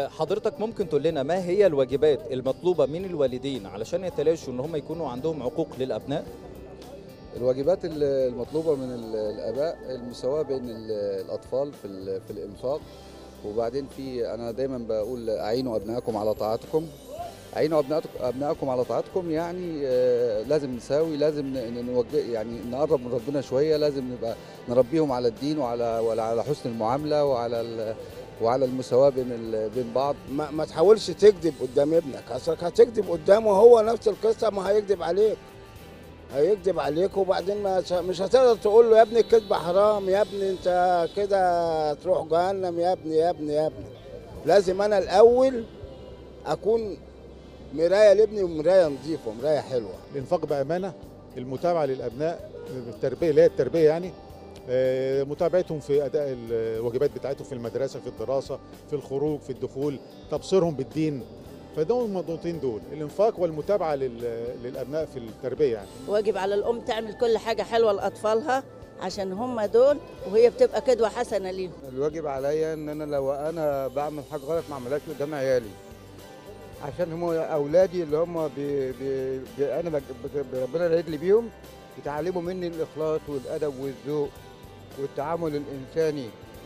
حضرتك ممكن تقول لنا ما هي الواجبات المطلوبه من الوالدين علشان يتلاشوا ان هم يكونوا عندهم عقوق للابناء الواجبات ال- المطلوبة من ال- الآباء المساواة بين ال- الأطفال في ال- في الإنفاق وبعدين في أنا دايما بقول أعينوا أبنائكم على طاعتكم أعينوا أبنائكم أبنائكم على طاعتكم يعني آه، لازم نساوي لازم ن- ن- نوجه يعني نقرب من ربنا شوية لازم نبقى نربيهم على الدين وعلى وعلى حسن المعاملة وعلى ال- وعلى المساواة بين ال- بين بعض ما, ما تحاولش تكذب قدام ابنك اصلك هتكذب قدامه هو نفس القصه ما هيكذب عليك هيكذب عليك وبعدين ما ش- مش هتقدر تقول له يا ابني الكذب حرام يا ابني انت كده تروح جهنم يا ابني يا ابني يا ابني لازم انا الاول اكون مرايه لابني ومرايه نظيفه ومرايه حلوه الانفاق بامانه المتابعه للابناء التربيه اللي هي التربيه يعني آه، متابعتهم في اداء الواجبات بتاعتهم في المدرسه في الدراسه في الخروج في الدخول تبصيرهم بالدين فدول النقطتين دول الانفاق والمتابعه لل- للابناء في التربيه يعني واجب على الام تعمل كل حاجه حلوه لاطفالها عشان هم دول وهي بتبقى قدوه حسنه ليهم الواجب عليا ان انا لو انا بعمل حاجه غلط ما اعملهاش قدام عيالي عشان هم اولادي اللي هم بي بي بي انا بج- بج- ربنا رايد لي بيهم يتعلموا مني الاخلاص والادب والذوق والتعامل الانساني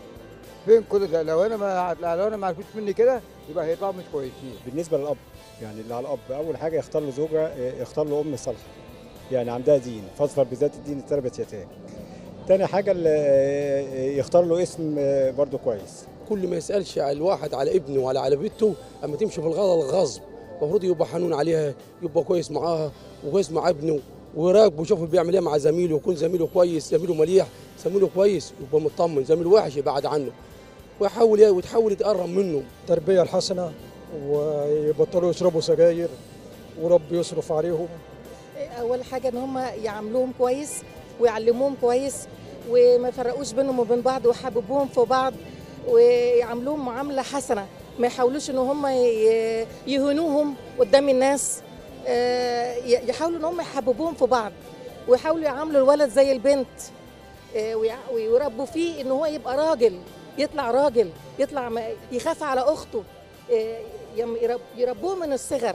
فين كل ده لو انا ما لو انا ما عرفتش مني كده يبقى هيطلعوا مش كويسين بالنسبه للاب يعني اللي على الاب اول حاجه يختار له زوجه آه، يختار له ام صالحه يعني عندها دين فاظفر بذات الدين تربت يتاه تاني حاجه اللي آه، يختار له اسم آه، برضه كويس كل ما يسالش على الواحد على ابنه ولا على بنته اما تمشي في الغلط الغصب المفروض يبقى حنون عليها يبقى كويس معاها وكويس مع ابنه ويراقبه يشوف بيعمل ايه مع زميله يكون زميله كويس زميله مليح زميله كويس يبقى مطمن زميله وحش يبعد عنه ويحاول وتحاول تقرب منه التربية الحسنة ويبطلوا يشربوا سجاير ورب يصرف عليهم اول حاجه ان هم يعاملوهم كويس ويعلموهم كويس وما يفرقوش بينهم وبين بعض ويحببوهم في بعض ويعاملوهم معامله حسنه ما يحاولوش ان هم ي- يهنوهم قدام الناس آه، ي- يحاولوا ان هم يحببوهم في بعض ويحاولوا يعاملوا الولد زي البنت آه، ويع- ويربوا فيه ان هو يبقى راجل يطلع راجل يطلع ما- يخاف على اخته آه، يم- يرب- يربوه من الصغر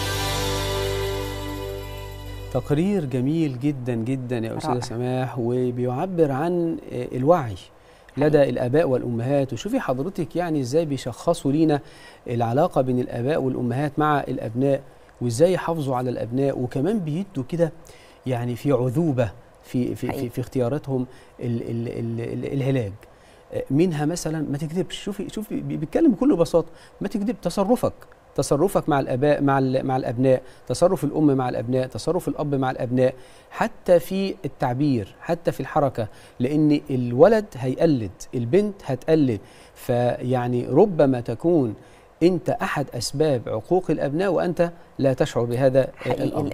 تقرير جميل جدا جدا يا استاذه رائع. سماح وبيعبر عن آه، الوعي لدى الاباء والامهات وشوفي حضرتك يعني ازاي بيشخصوا لينا العلاقه بين الاباء والامهات مع الابناء وازاي يحافظوا على الابناء وكمان بيدوا كده يعني في عذوبه في في في, حقيقي. في اختياراتهم ال ال ال ال العلاج آه، منها مثلا ما تكذبش شوفي شوفي بي- بيتكلم بكل بساطه ما تكذب تصرفك تصرفك مع الاباء مع ال- مع الابناء تصرف الام مع الابناء تصرف الاب مع الابناء حتى في التعبير حتى في الحركه لان الولد هيقلد البنت هتقلد فيعني ربما تكون انت احد اسباب عقوق الابناء وانت لا تشعر بهذا حقيقي الامر